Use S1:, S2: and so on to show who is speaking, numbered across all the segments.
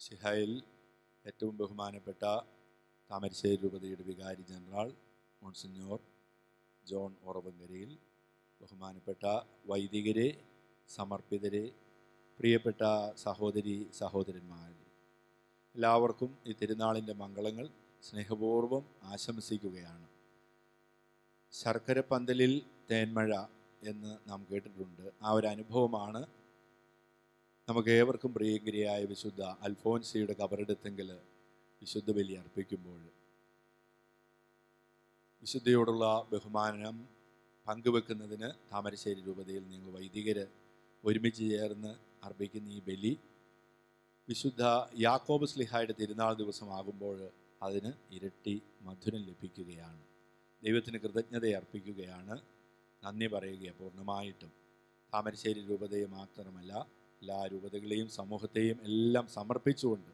S1: ഷിഹയിൽ ഏറ്റവും ബഹുമാനപ്പെട്ട താമരശ്ശേരി രൂപതയുടെ വികാരി ജനറൽ മോൺസിഞ്ഞോർ ജോൺ ഓറവങ്കരയിൽ ബഹുമാനപ്പെട്ട വൈദികരെ സമർപ്പിതരെ പ്രിയപ്പെട്ട സഹോദരി സഹോദരന്മാർ എല്ലാവർക്കും ഈ തിരുനാളിൻ്റെ മംഗളങ്ങൾ സ്നേഹപൂർവ്വം ആശംസിക്കുകയാണ് ശർക്കര പന്തലിൽ തേന്മഴ എന്ന് നാം കേട്ടിട്ടുണ്ട് ആ ഒരു അനുഭവമാണ് നമുക്ക് ഏവർക്കും പ്രിയങ്കരിയായ വിശുദ്ധ അൽഫോൻസിയുടെ കബറെടുത്തെങ്കിൽ വിശുദ്ധ ബലി അർപ്പിക്കുമ്പോൾ വിശുദ്ധയോടുള്ള ബഹുമാനം പങ്കുവെക്കുന്നതിന് താമരശ്ശേരി രൂപതയിൽ നിങ്ങൾ വൈദികർ ഒരുമിച്ച് ചേർന്ന് അർപ്പിക്കുന്ന ഈ ബലി വിശുദ്ധ യാക്കോബ് സ്ലിഹായുടെ തിരുനാൾ ദിവസമാകുമ്പോൾ അതിന് ഇരട്ടി മധുരം ലഭിക്കുകയാണ് ദൈവത്തിന് കൃതജ്ഞത അർപ്പിക്കുകയാണ് നന്ദി പറയുക പൂർണ്ണമായിട്ടും താമരശ്ശേരി രൂപതയെ മാത്രമല്ല എല്ലാ രൂപതകളെയും സമൂഹത്തെയും എല്ലാം സമർപ്പിച്ചുകൊണ്ട്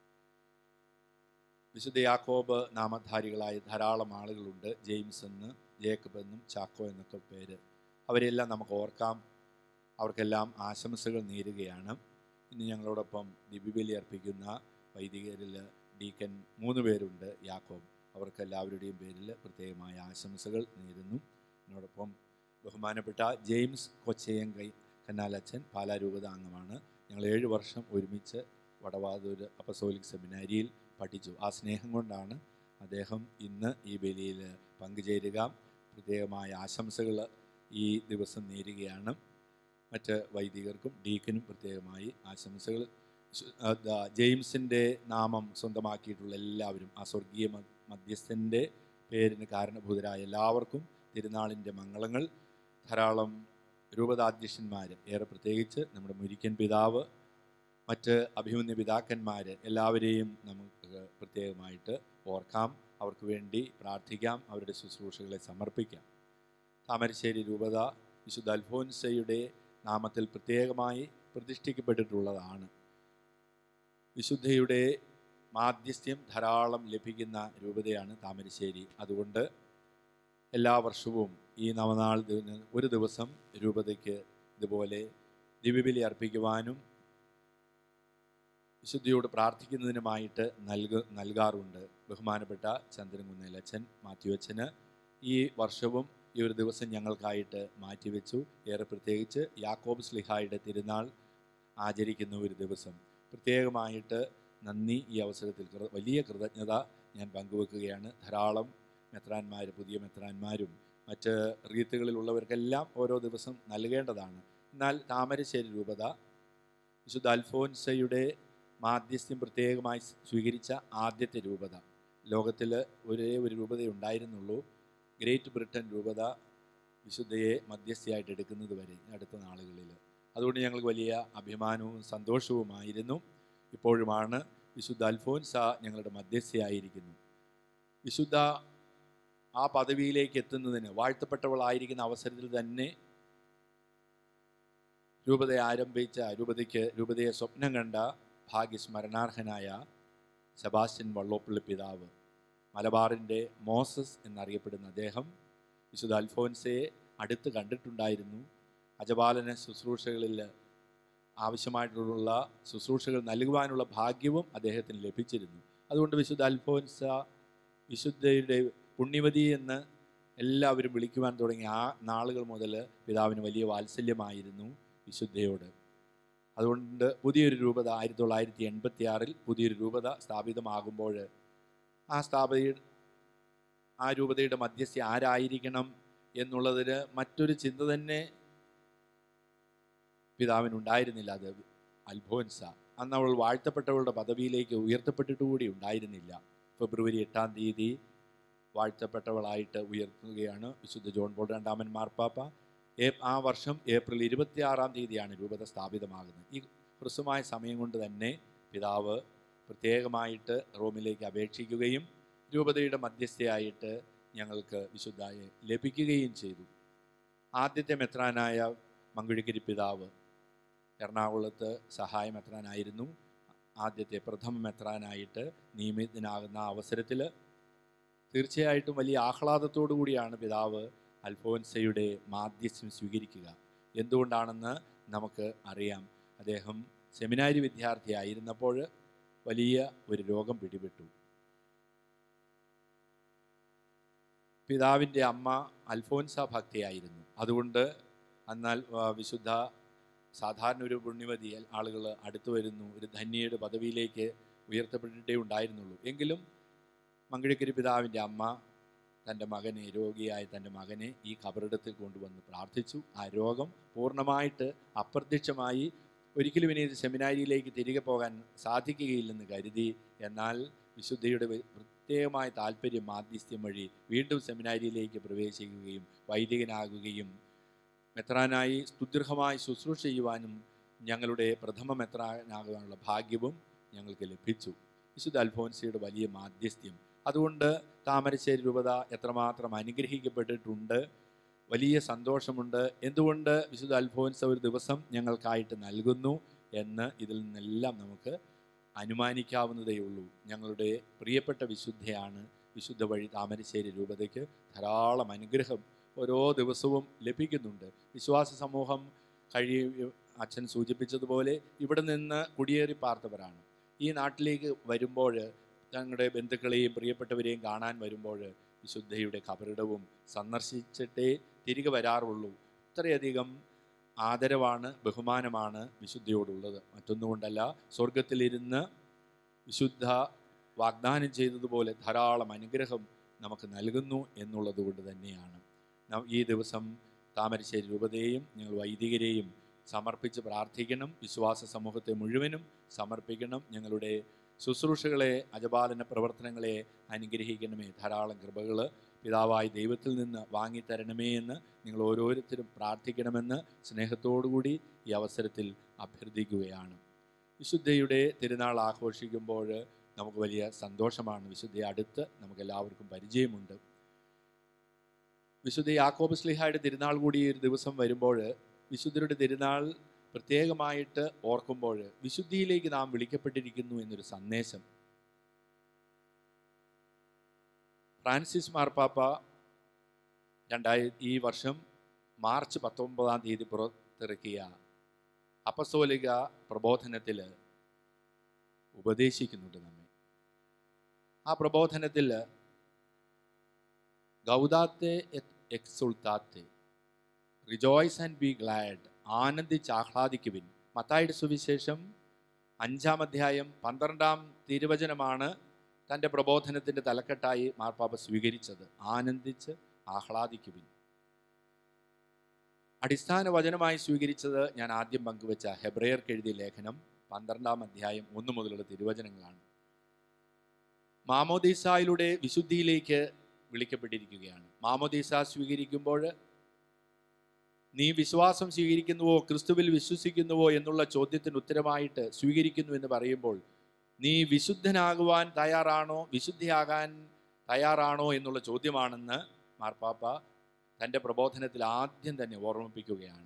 S1: വിശുദ്ധ യാക്കോബ് നാമധാരികളായ ധാരാളം ആളുകളുണ്ട് ജെയിംസ് എന്ന് ജേക്കബ് എന്നും ചാക്കോ എന്നൊക്കെ പേര് അവരെല്ലാം നമുക്ക് ഓർക്കാം അവർക്കെല്ലാം ആശംസകൾ നേരുകയാണ് ഇന്ന് ഞങ്ങളോടൊപ്പം ദിബിബലി അർപ്പിക്കുന്ന വൈദികരിൽ ഡീക്കൻ മൂന്ന് പേരുണ്ട് യാക്കോബ് അവർക്ക് എല്ലാവരുടെയും പേരിൽ പ്രത്യേകമായ ആശംസകൾ നേരുന്നു എന്നോടൊപ്പം ബഹുമാനപ്പെട്ട ജെയിംസ് കൊച്ചയങ്കൈ കന്നാലച്ചൻ പാലാരൂപത അംഗമാണ് ഞങ്ങൾ ഏഴ് വർഷം ഒരുമിച്ച് വടവാതൂർ അപ്പസോലിക് സെമിനാരിയിൽ പഠിച്ചു ആ സ്നേഹം കൊണ്ടാണ് അദ്ദേഹം ഇന്ന് ഈ ബലിയിൽ പങ്കുചേരുക പ്രത്യേകമായ ആശംസകൾ ഈ ദിവസം നേരുകയാണ് മറ്റ് വൈദികർക്കും ഡീക്കനും പ്രത്യേകമായി ആശംസകൾ ജെയിംസിൻ്റെ നാമം സ്വന്തമാക്കിയിട്ടുള്ള എല്ലാവരും ആ സ്വർഗീയ മധ്യസ്ഥൻ്റെ പേരിന് കാരണഭൂതരായ എല്ലാവർക്കും തിരുനാളിൻ്റെ മംഗളങ്ങൾ ധാരാളം രൂപതാധ്യക്ഷന്മാർ ഏറെ പ്രത്യേകിച്ച് നമ്മുടെ മുരിക്കൻ പിതാവ് മറ്റ് അഭിമന്യ പിതാക്കന്മാർ എല്ലാവരെയും നമുക്ക് പ്രത്യേകമായിട്ട് ഓർക്കാം അവർക്ക് വേണ്ടി പ്രാർത്ഥിക്കാം അവരുടെ ശുശ്രൂഷകളെ സമർപ്പിക്കാം താമരശ്ശേരി രൂപത വിശുദ്ധ അൽഫോൻസയുടെ നാമത്തിൽ പ്രത്യേകമായി പ്രതിഷ്ഠിക്കപ്പെട്ടിട്ടുള്ളതാണ് വിശുദ്ധയുടെ മാധ്യസ്ഥ്യം ധാരാളം ലഭിക്കുന്ന രൂപതയാണ് താമരശ്ശേരി അതുകൊണ്ട് എല്ലാ വർഷവും ഈ നവനാൾ ഒരു ദിവസം രൂപതയ്ക്ക് ഇതുപോലെ ദിവ്യബലി അർപ്പിക്കുവാനും വിശുദ്ധിയോട് പ്രാർത്ഥിക്കുന്നതിനുമായിട്ട് നൽക നൽകാറുണ്ട് ബഹുമാനപ്പെട്ട ചന്ദ്രൻകുന്നേലച്ഛൻ മാത്യുവച്ചന് ഈ വർഷവും ഈ ഒരു ദിവസം ഞങ്ങൾക്കായിട്ട് മാറ്റിവെച്ചു ഏറെ പ്രത്യേകിച്ച് യാക്കോബ് സ്ലിഹായുടെ തിരുനാൾ ആചരിക്കുന്ന ഒരു ദിവസം പ്രത്യേകമായിട്ട് നന്ദി ഈ അവസരത്തിൽ വലിയ കൃതജ്ഞത ഞാൻ പങ്കുവെക്കുകയാണ് ധാരാളം മെത്രാന്മാർ പുതിയ മെത്രാന്മാരും മറ്റ് റീത്തുകളിലുള്ളവർക്കെല്ലാം ഓരോ ദിവസം നൽകേണ്ടതാണ് എന്നാൽ താമരശ്ശേരി രൂപത വിശുദ്ധ അൽഫോൻസയുടെ മാധ്യസ്ഥ്യം പ്രത്യേകമായി സ്വീകരിച്ച ആദ്യത്തെ രൂപത ലോകത്തിൽ ഒരേ ഒരു രൂപതയെ ഉണ്ടായിരുന്നുള്ളൂ ഗ്രേറ്റ് ബ്രിട്ടൻ രൂപത വിശുദ്ധയെ മധ്യസ്ഥയായിട്ട് എടുക്കുന്നത് വരെ അടുത്ത നാളുകളിൽ അതുകൊണ്ട് ഞങ്ങൾക്ക് വലിയ അഭിമാനവും സന്തോഷവുമായിരുന്നു ഇപ്പോഴുമാണ് വിശുദ്ധ അൽഫോൻസ ഞങ്ങളുടെ മധ്യസ്ഥയായിരിക്കുന്നു വിശുദ്ധ ആ പദവിയിലേക്ക് എത്തുന്നതിന് വാഴ്ത്തപ്പെട്ടവളായിരിക്കുന്ന അവസരത്തിൽ തന്നെ രൂപതയെ ആരംഭിച്ച രൂപതയ്ക്ക് രൂപതയെ സ്വപ്നം കണ്ട ഭാഗ്യസ്മരണാർഹനായ സെബാസ്റ്റ്യൻ വള്ളോപ്പള്ളി പിതാവ് മലബാറിൻ്റെ മോസസ് എന്നറിയപ്പെടുന്ന അദ്ദേഹം വിശുദ്ധ അൽഫോൻസയെ അടുത്ത് കണ്ടിട്ടുണ്ടായിരുന്നു അജപാലന ശുശ്രൂഷകളിൽ ആവശ്യമായിട്ടുള്ള ശുശ്രൂഷകൾ നൽകുവാനുള്ള ഭാഗ്യവും അദ്ദേഹത്തിന് ലഭിച്ചിരുന്നു അതുകൊണ്ട് വിശുദ്ധ അൽഫോൻസ വിശുദ്ധയുടെ പുണ്യവതി എന്ന് എല്ലാവരും വിളിക്കുവാൻ തുടങ്ങിയ ആ നാളുകൾ മുതൽ പിതാവിന് വലിയ വാത്സല്യമായിരുന്നു വിശുദ്ധയോട് അതുകൊണ്ട് പുതിയൊരു രൂപത ആയിരത്തി തൊള്ളായിരത്തി എൺപത്തി ആറിൽ പുതിയൊരു രൂപത സ്ഥാപിതമാകുമ്പോൾ ആ സ്ഥാപന ആ രൂപതയുടെ മധ്യസ്ഥ ആരായിരിക്കണം എന്നുള്ളതിന് മറ്റൊരു ചിന്ത തന്നെ പിതാവിനുണ്ടായിരുന്നില്ല അത് അൽഫോൻസ അന്ന് അവൾ വാഴ്ത്തപ്പെട്ടവളുടെ പദവിയിലേക്ക് ഉയർത്തപ്പെട്ടിട്ട് കൂടി ഉണ്ടായിരുന്നില്ല ഫെബ്രുവരി എട്ടാം തീയതി വാഴ്ത്തപ്പെട്ടവളായിട്ട് ഉയർത്തുകയാണ് വിശുദ്ധ ജോൺ പോൾ രണ്ടാമൻ മാർപ്പാപ്പ ആ വർഷം ഏപ്രിൽ ഇരുപത്തിയാറാം തീയതിയാണ് രൂപത സ്ഥാപിതമാകുന്നത് ഈ ഹ്രസ്വമായ സമയം കൊണ്ട് തന്നെ പിതാവ് പ്രത്യേകമായിട്ട് റോമിലേക്ക് അപേക്ഷിക്കുകയും രൂപതയുടെ മധ്യസ്ഥയായിട്ട് ഞങ്ങൾക്ക് വിശുദ്ധായെ ലഭിക്കുകയും ചെയ്തു ആദ്യത്തെ മെത്രാനായ മങ്കുഴിക്കരി പിതാവ് എറണാകുളത്ത് സഹായ മെത്രാനായിരുന്നു ആദ്യത്തെ പ്രഥമ മെത്രാനായിട്ട് നിയമിതനാകുന്ന അവസരത്തിൽ തീർച്ചയായിട്ടും വലിയ ആഹ്ലാദത്തോടു കൂടിയാണ് പിതാവ് അൽഫോൻസയുടെ മാധ്യസ്ഥ്യം സ്വീകരിക്കുക എന്തുകൊണ്ടാണെന്ന് നമുക്ക് അറിയാം അദ്ദേഹം സെമിനാരി വിദ്യാർത്ഥിയായിരുന്നപ്പോൾ വലിയ ഒരു രോഗം പിടിപെട്ടു പിതാവിൻ്റെ അമ്മ അൽഫോൻസ ഭക്തിയായിരുന്നു അതുകൊണ്ട് എന്നാൽ ആ, വിശുദ്ധ സാധാരണ ഒരു പുണ്യവതി ആളുകൾ അടുത്തു വരുന്നു ഒരു ധന്യയുടെ പദവിയിലേക്ക് ഉയർത്തപ്പെട്ടിട്ടേ ഉണ്ടായിരുന്നുള്ളൂ എങ്കിലും മങ്കിഴിക്കരി പിതാവിൻ്റെ അമ്മ തൻ്റെ മകനെ രോഗിയായ തൻ്റെ മകനെ ഈ കബറിടത്തിൽ കൊണ്ടുവന്ന് പ്രാർത്ഥിച്ചു ആ രോഗം പൂർണ്ണമായിട്ട് അപ്രത്യക്ഷമായി ഒരിക്കലും ഇനി ഇത് സെമിനാരിയിലേക്ക് തിരികെ പോകാൻ സാധിക്കുകയില്ലെന്ന് കരുതി എന്നാൽ വിശുദ്ധയുടെ വെ- പ്രത്യേകമായ താല്പര്യം മാധ്യസ്ഥ്യം വഴി വീണ്ടും സെമിനാരിയിലേക്ക് പ്രവേശിക്കുകയും വൈദികനാകുകയും മെത്രാനായി സ്തുദൃഹമായി ശുശ്രൂഷ ചെയ്യുവാനും ഞങ്ങളുടെ പ്രഥമ മെത്രാനാകാനുള്ള ഭാഗ്യവും ഞങ്ങൾക്ക് ലഭിച്ചു വിശുദ്ധ അൽഫോൻസിയുടെ വലിയ മാധ്യസ്ഥ്യം അതുകൊണ്ട് താമരശ്ശേരി രൂപത എത്രമാത്രം അനുഗ്രഹിക്കപ്പെട്ടിട്ടുണ്ട് വലിയ സന്തോഷമുണ്ട് എന്തുകൊണ്ട് വിശുദ്ധ അൽഫോൻസ ഒരു ദിവസം ഞങ്ങൾക്കായിട്ട് നൽകുന്നു എന്ന് ഇതിൽ നിന്നെല്ലാം നമുക്ക് അനുമാനിക്കാവുന്നതേ ഉള്ളൂ ഞങ്ങളുടെ പ്രിയപ്പെട്ട വിശുദ്ധയാണ് വിശുദ്ധ വഴി താമരശ്ശേരി രൂപതയ്ക്ക് ധാരാളം അനുഗ്രഹം ഓരോ ദിവസവും ലഭിക്കുന്നുണ്ട് വിശ്വാസ സമൂഹം കഴിയ അച്ഛൻ സൂചിപ്പിച്ചതുപോലെ ഇവിടെ നിന്ന് കുടിയേറി പാർത്തവരാണ് ഈ നാട്ടിലേക്ക് വരുമ്പോൾ തങ്ങളുടെ ബന്ധുക്കളെയും പ്രിയപ്പെട്ടവരെയും കാണാൻ വരുമ്പോൾ വിശുദ്ധയുടെ കബറിടവും സന്ദർശിച്ചിട്ടേ തിരികെ വരാറുള്ളൂ ഇത്രയധികം ആദരവാണ് ബഹുമാനമാണ് വിശുദ്ധയോടുള്ളത് മറ്റൊന്നുകൊണ്ടല്ല സ്വർഗത്തിലിരുന്ന് വിശുദ്ധ വാഗ്ദാനം ചെയ്തതുപോലെ ധാരാളം അനുഗ്രഹം നമുക്ക് നൽകുന്നു എന്നുള്ളത് കൊണ്ട് തന്നെയാണ് ന- ഈ ദിവസം താമരശ്ശേരി രൂപതയെയും ഞങ്ങൾ വൈദികരെയും സമർപ്പിച്ച് പ്രാർത്ഥിക്കണം വിശ്വാസ സമൂഹത്തെ മുഴുവനും സമർപ്പിക്കണം ഞങ്ങളുടെ ശുശ്രൂഷകളെ അജപാലന പ്രവർത്തനങ്ങളെ അനുഗ്രഹിക്കണമേ ധാരാളം കൃപകൾ പിതാവായ ദൈവത്തിൽ നിന്ന് വാങ്ങിത്തരണമേ എന്ന് നിങ്ങൾ ഓരോരുത്തരും പ്രാർത്ഥിക്കണമെന്ന് സ്നേഹത്തോടുകൂടി ഈ അവസരത്തിൽ അഭ്യർത്ഥിക്കുകയാണ് വിശുദ്ധയുടെ തിരുനാൾ ആഘോഷിക്കുമ്പോൾ നമുക്ക് വലിയ സന്തോഷമാണ് വിശുദ്ധയെ അടുത്ത് നമുക്ക് എല്ലാവർക്കും പരിചയമുണ്ട് വിശുദ്ധ യാക്കോബ് സ്ലിഹായുടെ തിരുനാൾ കൂടി ഈ ഒരു ദിവസം വരുമ്പോൾ വിശുദ്ധരുടെ തിരുനാൾ പ്രത്യേകമായിട്ട് ഓർക്കുമ്പോൾ വിശുദ്ധിയിലേക്ക് നാം വിളിക്കപ്പെട്ടിരിക്കുന്നു എന്നൊരു സന്ദേശം ഫ്രാൻസിസ് മാർപ്പാപ്പ രണ്ടായി ഈ വർഷം മാർച്ച് പത്തൊമ്പതാം തീയതി പുറത്തിറക്കിയ അപ്പസ്തോലിക പ്രബോധനത്തിൽ ഉപദേശിക്കുന്നുണ്ട് നമ്മെ ആ പ്രബോധനത്തിൽ ഗൗദാത്തെ എക്സുൾത്താത്തെ റിജോയ്സ് ആൻഡ് ബി ഗ്ലാഡ് ആനന്ദിച്ച് ആഹ്ലാദിക്കുവിൻ മത്തായുടെ സുവിശേഷം അഞ്ചാം അധ്യായം പന്ത്രണ്ടാം തിരുവചനമാണ് തൻ്റെ പ്രബോധനത്തിൻ്റെ തലക്കെട്ടായി മാർപ്പാപ്പ സ്വീകരിച്ചത് ആനന്ദിച്ച് ആഹ്ലാദിക്കുവിൻ അടിസ്ഥാന വചനമായി സ്വീകരിച്ചത് ഞാൻ ആദ്യം പങ്കുവച്ച ഹെബ്രയർക്ക് എഴുതിയ ലേഖനം പന്ത്രണ്ടാം അധ്യായം ഒന്ന് മുതലുള്ള തിരുവചനങ്ങളാണ് മാമോദീസായിലൂടെ വിശുദ്ധിയിലേക്ക് വിളിക്കപ്പെട്ടിരിക്കുകയാണ് മാമോദീസ സ്വീകരിക്കുമ്പോൾ നീ വിശ്വാസം സ്വീകരിക്കുന്നുവോ ക്രിസ്തുവിൽ വിശ്വസിക്കുന്നുവോ എന്നുള്ള ചോദ്യത്തിന് ഉത്തരമായിട്ട് സ്വീകരിക്കുന്നു എന്ന് പറയുമ്പോൾ നീ വിശുദ്ധനാകുവാൻ തയ്യാറാണോ വിശുദ്ധിയാകാൻ തയ്യാറാണോ എന്നുള്ള ചോദ്യമാണെന്ന് മാർപ്പാപ്പ തൻ്റെ പ്രബോധനത്തിൽ ആദ്യം തന്നെ ഓർമ്മിപ്പിക്കുകയാണ്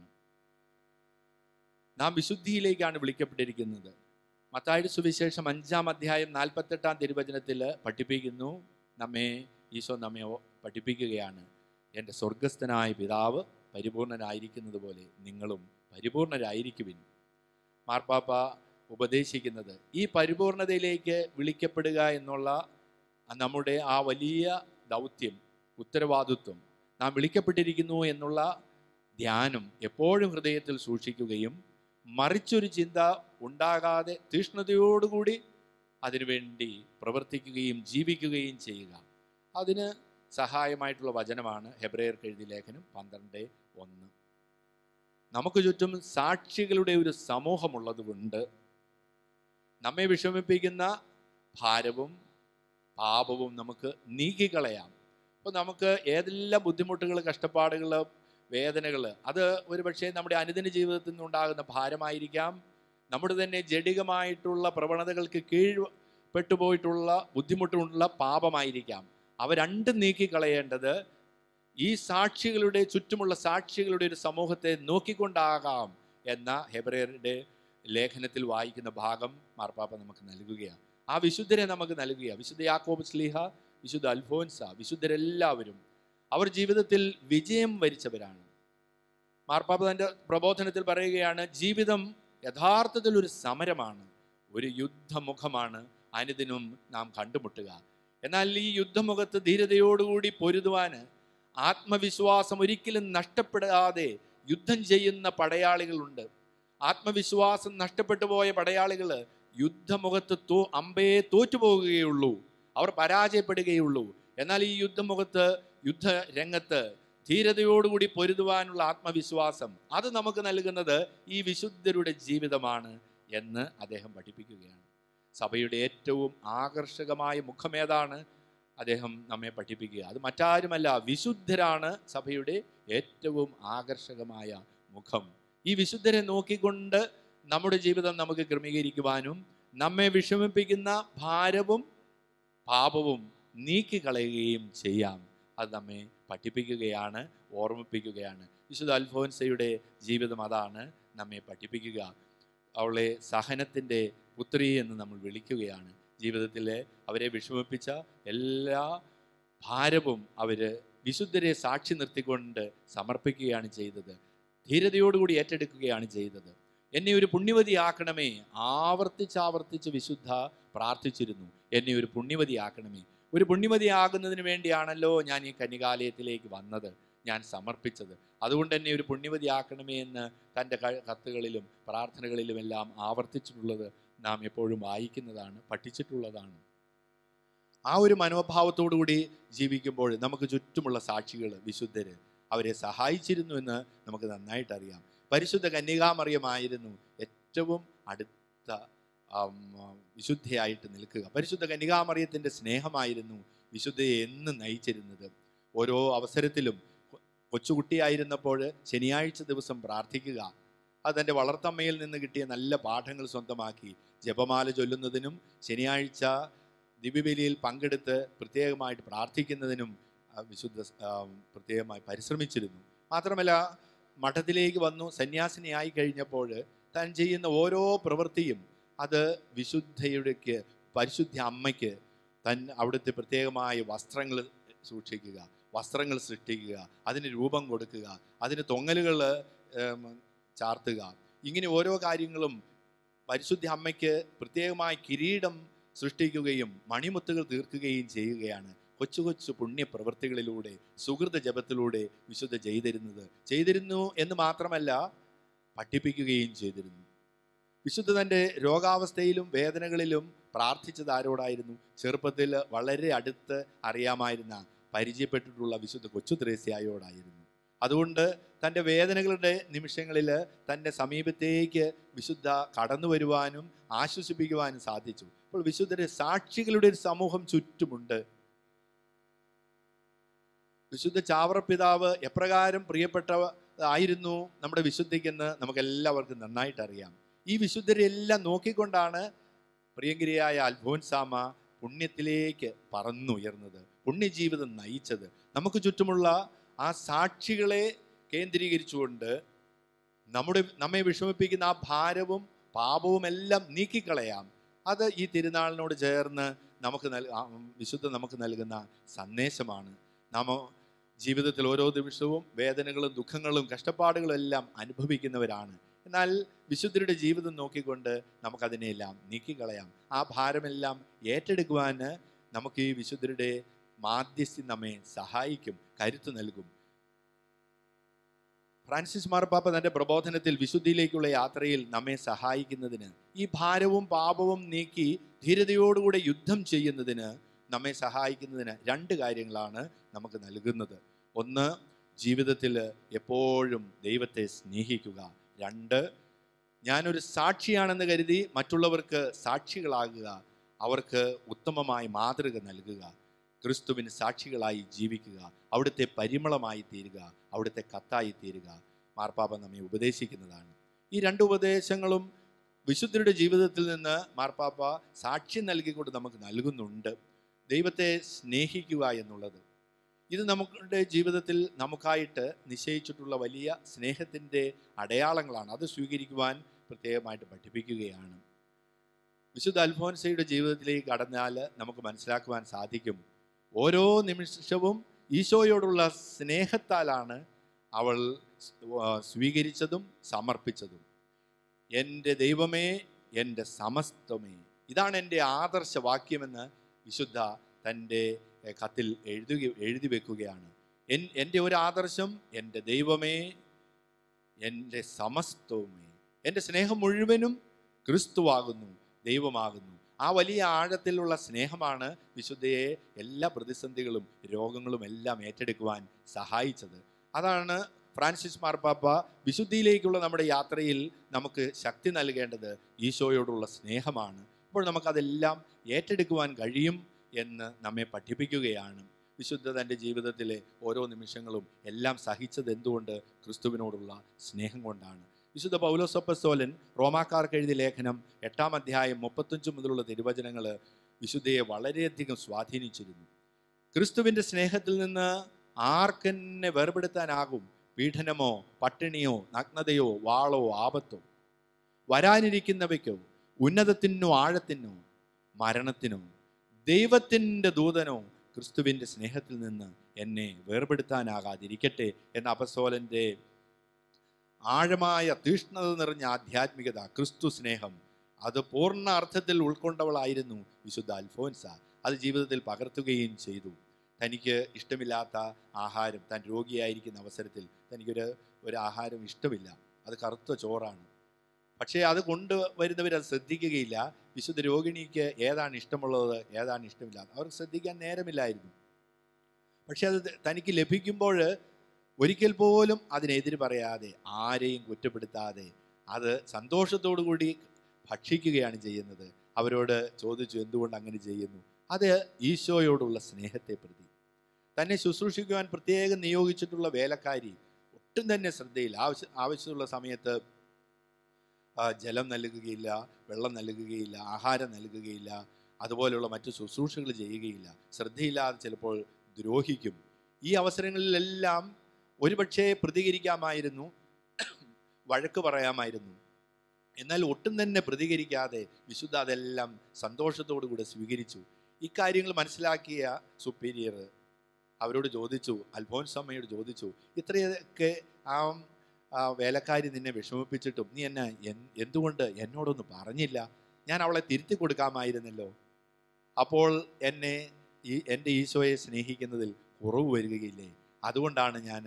S1: നാം വിശുദ്ധിയിലേക്കാണ് വിളിക്കപ്പെട്ടിരിക്കുന്നത് മത്തായുടെ സുവിശേഷം അഞ്ചാം അധ്യായം നാൽപ്പത്തെട്ടാം തിരുവചനത്തിൽ പഠിപ്പിക്കുന്നു നമ്മെ ഈശോ നമ്മെ ഓ- പഠിപ്പിക്കുകയാണ് എൻ്റെ സ്വർഗസ്ഥനായ പിതാവ് പരിപൂർണനായിരിക്കുന്നത് പോലെ നിങ്ങളും പരിപൂർണരായിരിക്കുവിൻ മാർപ്പാപ്പ ഉപദേശിക്കുന്നത് ഈ പരിപൂർണതയിലേക്ക് വിളിക്കപ്പെടുക എന്നുള്ള നമ്മുടെ ആ വലിയ ദൗത്യം ഉത്തരവാദിത്വം നാം വിളിക്കപ്പെട്ടിരിക്കുന്നു എന്നുള്ള ധ്യാനം എപ്പോഴും ഹൃദയത്തിൽ സൂക്ഷിക്കുകയും മറിച്ചൊരു ചിന്ത ഉണ്ടാകാതെ തീഷ്ണതയോടുകൂടി അതിനുവേണ്ടി പ്രവർത്തിക്കുകയും ജീവിക്കുകയും ചെയ്യുക അതിന് സഹായമായിട്ടുള്ള വചനമാണ് ഹെബ്രയർക്ക് എഴുതിയ ലേഖനം പന്ത്രണ്ട് ഒന്ന് നമുക്ക് ചുറ്റും സാക്ഷികളുടെ ഒരു സമൂഹമുള്ളതുകൊണ്ട് നമ്മെ വിഷമിപ്പിക്കുന്ന ഭാരവും പാപവും നമുക്ക് നീക്കിക്കളയാം അപ്പോൾ നമുക്ക് ഏതെല്ലാം ബുദ്ധിമുട്ടുകൾ കഷ്ടപ്പാടുകൾ വേദനകൾ അത് ഒരു പക്ഷേ നമ്മുടെ അനുദിന ജീവിതത്തിൽ നിന്നുണ്ടാകുന്ന ഭാരമായിരിക്കാം നമ്മുടെ തന്നെ ജഡികമായിട്ടുള്ള പ്രവണതകൾക്ക് കീഴ്പ്പെട്ടുപോയിട്ടുള്ള ബുദ്ധിമുട്ടുള്ള പാപമായിരിക്കാം അവ രണ്ടും നീക്കിക്കളയേണ്ടത് ഈ സാക്ഷികളുടെ ചുറ്റുമുള്ള സാക്ഷികളുടെ ഒരു സമൂഹത്തെ നോക്കിക്കൊണ്ടാകാം എന്ന ഹെബ്രയറുടെ ലേഖനത്തിൽ വായിക്കുന്ന ഭാഗം മാർപ്പാപ്പ നമുക്ക് നൽകുകയാണ് ആ വിശുദ്ധരെ നമുക്ക് നൽകുക വിശുദ്ധ യാക്കോബ് സ്ലീഹ വിശുദ്ധ അൽഫോൻസ വിശുദ്ധരെല്ലാവരും അവർ ജീവിതത്തിൽ വിജയം വരിച്ചവരാണ് മാർപ്പാപ്പ തൻ്റെ പ്രബോധനത്തിൽ പറയുകയാണ് ജീവിതം യഥാർത്ഥത്തിൽ ഒരു സമരമാണ് ഒരു യുദ്ധമുഖമാണ് അനുദിനം നാം കണ്ടുമുട്ടുക എന്നാൽ ഈ യുദ്ധമുഖത്ത് ധീരതയോടുകൂടി പൊരുതുവാന് ആത്മവിശ്വാസം ഒരിക്കലും നഷ്ടപ്പെടാതെ യുദ്ധം ചെയ്യുന്ന പടയാളികളുണ്ട് ആത്മവിശ്വാസം നഷ്ടപ്പെട്ടു പോയ പടയാളികൾ യുദ്ധമുഖത്ത് തോ അമ്പയെ തോറ്റുപോകുകയുള്ളൂ അവർ പരാജയപ്പെടുകയുള്ളൂ എന്നാൽ ഈ യുദ്ധമുഖത്ത് യുദ്ധ രംഗത്ത് ധീരതയോടുകൂടി പൊരുതുവാനുള്ള ആത്മവിശ്വാസം അത് നമുക്ക് നൽകുന്നത് ഈ വിശുദ്ധരുടെ ജീവിതമാണ് എന്ന് അദ്ദേഹം പഠിപ്പിക്കുകയാണ് സഭയുടെ ഏറ്റവും ആകർഷകമായ മുഖമേതാണ് അദ്ദേഹം നമ്മെ പഠിപ്പിക്കുക അത് മറ്റാരുമല്ല വിശുദ്ധരാണ് സഭയുടെ ഏറ്റവും ആകർഷകമായ മുഖം ഈ വിശുദ്ധരെ നോക്കിക്കൊണ്ട് നമ്മുടെ ജീവിതം നമുക്ക് ക്രമീകരിക്കുവാനും നമ്മെ വിഷമിപ്പിക്കുന്ന ഭാരവും പാപവും നീക്കിക്കളയുകയും ചെയ്യാം അത് നമ്മെ പഠിപ്പിക്കുകയാണ് ഓർമ്മിപ്പിക്കുകയാണ് വിശുദ്ധ അൽഫോൻസയുടെ ജീവിതം അതാണ് നമ്മെ പഠിപ്പിക്കുക അവളെ സഹനത്തിൻ്റെ പുത്രി എന്ന് നമ്മൾ വിളിക്കുകയാണ് ജീവിതത്തിൽ അവരെ വിഷമിപ്പിച്ച എല്ലാ ഭാരവും അവർ വിശുദ്ധരെ സാക്ഷി നിർത്തിക്കൊണ്ട് സമർപ്പിക്കുകയാണ് ചെയ്തത് ധീരതയോടുകൂടി ഏറ്റെടുക്കുകയാണ് ചെയ്തത് എന്നെ ഒരു പുണ്യവതിയാക്കണമേ ആവർത്തിച്ചാവർത്തിച്ച് വിശുദ്ധ പ്രാർത്ഥിച്ചിരുന്നു എന്നെ ഒരു പുണ്യവതിയാക്കണമേ ഒരു പുണ്യവതിയാകുന്നതിന് വേണ്ടിയാണല്ലോ ഞാൻ ഈ കന്യകാലയത്തിലേക്ക് വന്നത് ഞാൻ സമർപ്പിച്ചത് അതുകൊണ്ട് തന്നെ ഒരു പുണ്യവതിയാക്കണമേ എന്ന് തൻ്റെ ക- കത്തുകളിലും പ്രാർത്ഥനകളിലും എല്ലാം ആവർത്തിച്ചിട്ടുള്ളത് നാം എപ്പോഴും വായിക്കുന്നതാണ് പഠിച്ചിട്ടുള്ളതാണ് ആ ഒരു മനോഭാവത്തോടുകൂടി ജീവിക്കുമ്പോൾ നമുക്ക് ചുറ്റുമുള്ള സാക്ഷികൾ വിശുദ്ധര് അവരെ സഹായിച്ചിരുന്നു എന്ന് നമുക്ക് നന്നായിട്ട് അറിയാം പരിശുദ്ധ കന്യകാമറിയമായിരുന്നു ഏറ്റവും അടുത്ത ആം, വിശുദ്ധയായിട്ട് നിൽക്കുക പരിശുദ്ധ കന്യകാമറിയത്തിൻ്റെ സ്നേഹമായിരുന്നു വിശുദ്ധയെ എന്ന് നയിച്ചിരുന്നത് ഓരോ അവസരത്തിലും കൊ- കൊച്ചുകുട്ടിയായിരുന്നപ്പോൾ ശനിയാഴ്ച ദിവസം പ്രാർത്ഥിക്കുക അത് തൻ്റെ വളർത്തമ്മയിൽ നിന്ന് കിട്ടിയ നല്ല പാഠങ്ങൾ സ്വന്തമാക്കി ജപമാല ചൊല്ലുന്നതിനും ശനിയാഴ്ച ദിവ്യബലിയിൽ പങ്കെടുത്ത് പ്രത്യേകമായിട്ട് പ്രാർത്ഥിക്കുന്നതിനും ആ, വിശുദ്ധ ആ, പ്രത്യേകമായി പരിശ്രമിച്ചിരുന്നു മാത്രമല്ല മഠത്തിലേക്ക് വന്നു സന്യാസിനിയായി കഴിഞ്ഞപ്പോൾ താൻ ചെയ്യുന്ന ഓരോ പ്രവൃത്തിയും അത് വിശുദ്ധയുടെക്ക് പരിശുദ്ധ അമ്മയ്ക്ക് തൻ അവിടുത്തെ പ്രത്യേകമായ വസ്ത്രങ്ങൾ സൂക്ഷിക്കുക വസ്ത്രങ്ങൾ സൃഷ്ടിക്കുക അതിന് രൂപം കൊടുക്കുക അതിന് തൊങ്ങലുകൾ ചാർത്തുക ഇങ്ങനെ ഓരോ കാര്യങ്ങളും പരിശുദ്ധ അമ്മയ്ക്ക് പ്രത്യേകമായ കിരീടം സൃഷ്ടിക്കുകയും മണിമുത്തുകൾ തീർക്കുകയും ചെയ്യുകയാണ് കൊച്ചു കൊച്ചു പുണ്യപ്രവൃത്തികളിലൂടെ സുഹൃത ജപത്തിലൂടെ വിശുദ്ധ ചെയ്തിരുന്നത് ചെയ്തിരുന്നു എന്ന് മാത്രമല്ല പഠിപ്പിക്കുകയും ചെയ്തിരുന്നു വിശുദ്ധ തൻ്റെ രോഗാവസ്ഥയിലും വേദനകളിലും പ്രാർത്ഥിച്ചത് ആരോടായിരുന്നു ചെറുപ്പത്തിൽ വളരെ അടുത്ത് അറിയാമായിരുന്ന പരിചയപ്പെട്ടിട്ടുള്ള വിശുദ്ധ കൊച്ചു ത്രേസ്യായോടായിരുന്നു അതുകൊണ്ട് തൻ്റെ വേദനകളുടെ നിമിഷങ്ങളിൽ തൻ്റെ സമീപത്തേക്ക് വിശുദ്ധ കടന്നു വരുവാനും ആശ്വസിപ്പിക്കുവാനും സാധിച്ചു അപ്പോൾ വിശുദ്ധരെ സാക്ഷികളുടെ ഒരു സമൂഹം ചുറ്റുമുണ്ട് വിശുദ്ധ ചാവറ പിതാവ് എപ്രകാരം പ്രിയപ്പെട്ട ആയിരുന്നു നമ്മുടെ വിശുദ്ധിക്കെന്ന് നമുക്ക് എല്ലാവർക്കും നന്നായിട്ട് അറിയാം ഈ വിശുദ്ധരെല്ലാം നോക്കിക്കൊണ്ടാണ് പ്രിയങ്കരിയായ അൽഫോൻസാമ പുണ്യത്തിലേക്ക് പറന്നുയർന്നത് പുണ്യജീവിതം നയിച്ചത് നമുക്ക് ചുറ്റുമുള്ള ആ സാക്ഷികളെ കേന്ദ്രീകരിച്ചുകൊണ്ട് നമ്മുടെ നമ്മെ വിഷമിപ്പിക്കുന്ന ആ ഭാരവും പാപവും എല്ലാം നീക്കിക്കളയാം അത് ഈ തിരുനാളിനോട് ചേർന്ന് നമുക്ക് നൽ ആ, വിശുദ്ധ നമുക്ക് നൽകുന്ന സന്ദേശമാണ് നാം ജീവിതത്തിൽ ഓരോ ദിവസവും വേദനകളും ദുഃഖങ്ങളും കഷ്ടപ്പാടുകളും എല്ലാം അനുഭവിക്കുന്നവരാണ് എന്നാൽ വിശുദ്ധരുടെ ജീവിതം നോക്കിക്കൊണ്ട് നമുക്കതിനെല്ലാം നീക്കിക്കളയാം ആ ഭാരമെല്ലാം ഏറ്റെടുക്കുവാൻ നമുക്ക് ഈ വിശുദ്ധരുടെ മാധ്യസ്ഥ്യം നമ്മെ സഹായിക്കും കരുത്ത് നൽകും ഫ്രാൻസിസ് മാർപ്പാപ്പ തൻ്റെ പ്രബോധനത്തിൽ വിശുദ്ധിയിലേക്കുള്ള യാത്രയിൽ നമ്മെ സഹായിക്കുന്നതിന് ഈ ഭാരവും പാപവും നീക്കി ധീരതയോടുകൂടെ യുദ്ധം ചെയ്യുന്നതിന് നമ്മെ സഹായിക്കുന്നതിന് രണ്ട് കാര്യങ്ങളാണ് നമുക്ക് നൽകുന്നത് ഒന്ന് ജീവിതത്തിൽ എപ്പോഴും ദൈവത്തെ സ്നേഹിക്കുക രണ്ട് ഞാനൊരു സാക്ഷിയാണെന്ന് കരുതി മറ്റുള്ളവർക്ക് സാക്ഷികളാകുക അവർക്ക് ഉത്തമമായ മാതൃക നൽകുക ക്രിസ്തുവിന് സാക്ഷികളായി ജീവിക്കുക അവിടുത്തെ പരിമളമായി തീരുക അവിടുത്തെ കത്തായി തീരുക മാർപ്പാപ്പ നമ്മെ ഉപദേശിക്കുന്നതാണ് ഈ രണ്ട് ഉപദേശങ്ങളും വിശുദ്ധരുടെ ജീവിതത്തിൽ നിന്ന് മാർപ്പാപ്പ സാക്ഷ്യം നൽകിക്കൊണ്ട് നമുക്ക് നൽകുന്നുണ്ട് ദൈവത്തെ സ്നേഹിക്കുക എന്നുള്ളത് ഇത് നമ്മുടെ ജീവിതത്തിൽ നമുക്കായിട്ട് നിശ്ചയിച്ചിട്ടുള്ള വലിയ സ്നേഹത്തിൻ്റെ അടയാളങ്ങളാണ് അത് സ്വീകരിക്കുവാൻ പ്രത്യേകമായിട്ട് പഠിപ്പിക്കുകയാണ് വിശുദ്ധ അൽഫോൻസയുടെ ജീവിതത്തിലേക്ക് കടന്നാൽ നമുക്ക് മനസ്സിലാക്കുവാൻ സാധിക്കും ഓരോ നിമിഷവും ഈശോയോടുള്ള സ്നേഹത്താലാണ് അവൾ സ്- ആ, സ്വീകരിച്ചതും സമർപ്പിച്ചതും എൻ്റെ ദൈവമേ എൻ്റെ സമസ്തമേ ഇതാണ് എൻ്റെ ആദർശവാക്യമെന്ന് വിശുദ്ധ തൻ്റെ എഹ്, കത്തിൽ എഴുതുക എഴുതി വെക്കുകയാണ് എൻ എൻ്റെ ഒരു ആദർശം എൻ്റെ ദൈവമേ എൻ്റെ സമസ്തവുമേ എൻ്റെ സ്നേഹം മുഴുവനും ക്രിസ്തുവാകുന്നു ദൈവമാകുന്നു ആ വലിയ ആഴത്തിലുള്ള സ്നേഹമാണ് വിശുദ്ധയെ എല്ലാ പ്രതിസന്ധികളും രോഗങ്ങളും എല്ലാം ഏറ്റെടുക്കുവാൻ സഹായിച്ചത് അതാണ് ഫ്രാൻസിസ് മാർപ്പാപ്പ വിശുദ്ധിയിലേക്കുള്ള നമ്മുടെ യാത്രയിൽ നമുക്ക് ശക്തി നൽകേണ്ടത് ഈശോയോടുള്ള സ്നേഹമാണ് അപ്പോൾ നമുക്കതെല്ലാം ഏറ്റെടുക്കുവാൻ കഴിയും എന്ന് നമ്മെ പഠിപ്പിക്കുകയാണ് വിശുദ്ധ തൻ്റെ ജീവിതത്തിലെ ഓരോ നിമിഷങ്ങളും എല്ലാം സഹിച്ചത് എന്തുകൊണ്ട് ക്രിസ്തുവിനോടുള്ള സ്നേഹം കൊണ്ടാണ് വിശുദ്ധ പൗലോസപ്പസ്തോലൻ റോമാക്കാർക്ക് എഴുതിയ ലേഖനം എട്ടാം അധ്യായം മുപ്പത്തഞ്ച് മുതലുള്ള തിരുവചനങ്ങൾ വിശുദ്ധയെ വളരെയധികം സ്വാധീനിച്ചിരുന്നു ക്രിസ്തുവിൻ്റെ സ്നേഹത്തിൽ നിന്ന് ആർക്കെന്നെ വേർപെടുത്താനാകും പീഡനമോ പട്ടിണിയോ നഗ്നതയോ വാളോ ആപത്തോ വരാനിരിക്കുന്നവയ്ക്കോ ഉന്നതത്തിനോ ആഴത്തിനോ മരണത്തിനോ ദൈവത്തിൻ്റെ ദൂതനോ ക്രിസ്തുവിൻ്റെ സ്നേഹത്തിൽ നിന്ന് എന്നെ വേർപെടുത്താനാകാതിരിക്കട്ടെ എന്ന അപസോലൻ്റെ ആഴമായ തീഷ്ണത നിറഞ്ഞ ആധ്യാത്മികത ക്രിസ്തു സ്നേഹം അത് പൂർണ്ണ അർത്ഥത്തിൽ ഉൾക്കൊണ്ടവളായിരുന്നു വിശുദ്ധ അൽഫോൻസ അത് ജീവിതത്തിൽ പകർത്തുകയും ചെയ്തു തനിക്ക് ഇഷ്ടമില്ലാത്ത ആഹാരം താൻ രോഗിയായിരിക്കുന്ന അവസരത്തിൽ തനിക്കൊരു ഒരു ആഹാരം ഇഷ്ടമില്ല അത് കറുത്ത ചോറാണ് പക്ഷേ അത് കൊണ്ടുവരുന്നവർ അത് ശ്രദ്ധിക്കുകയില്ല വിശുദ്ധ രോഗിണിക്ക് ഏതാണ് ഇഷ്ടമുള്ളത് ഏതാണ് ഇഷ്ടമില്ലാത്തത് അവർക്ക് ശ്രദ്ധിക്കാൻ നേരമില്ലായിരുന്നു പക്ഷെ അത് തനിക്ക് ലഭിക്കുമ്പോൾ ഒരിക്കൽ പോലും അതിനെതിര് പറയാതെ ആരെയും കുറ്റപ്പെടുത്താതെ അത് സന്തോഷത്തോടു കൂടി ഭക്ഷിക്കുകയാണ് ചെയ്യുന്നത് അവരോട് ചോദിച്ചു എന്തുകൊണ്ട് അങ്ങനെ ചെയ്യുന്നു അത് ഈശോയോടുള്ള സ്നേഹത്തെ പ്രതി തന്നെ ശുശ്രൂഷിക്കുവാൻ പ്രത്യേകം നിയോഗിച്ചിട്ടുള്ള വേലക്കാരി ഒട്ടും തന്നെ ശ്രദ്ധയില്ല ആവശ്യ ആവശ്യമുള്ള സമയത്ത് ആ, ജലം നൽകുകയില്ല വെള്ളം നൽകുകയില്ല ആഹാരം നൽകുകയില്ല അതുപോലെയുള്ള മറ്റു ശുശ്രൂഷകൾ ചെയ്യുകയില്ല ശ്രദ്ധയില്ലാതെ ചിലപ്പോൾ ദ്രോഹിക്കും ഈ അവസരങ്ങളിലെല്ലാം ഒരുപക്ഷെ പ്രതികരിക്കാമായിരുന്നു വഴക്ക് പറയാമായിരുന്നു എന്നാൽ ഒട്ടും തന്നെ പ്രതികരിക്കാതെ വിശുദ്ധ അതെല്ലാം സന്തോഷത്തോടു കൂടെ സ്വീകരിച്ചു ഇക്കാര്യങ്ങൾ മനസ്സിലാക്കിയ സുപ്പീരിയർ അവരോട് ചോദിച്ചു അൽഫോൻസമ്മയോട് ചോദിച്ചു ഇത്രയൊക്കെ ആ ആ വേലക്കാരി നിന്നെ വിഷമിപ്പിച്ചിട്ടും നീ എന്നെ എൻ- എന്തുകൊണ്ട് എന്നോടൊന്ന് പറഞ്ഞില്ല ഞാൻ അവളെ തിരുത്തി കൊടുക്കാമായിരുന്നല്ലോ അപ്പോൾ എന്നെ ഈ എൻ്റെ ഈശോയെ സ്നേഹിക്കുന്നതിൽ കുറവ് വരികയില്ലേ അതുകൊണ്ടാണ് ഞാൻ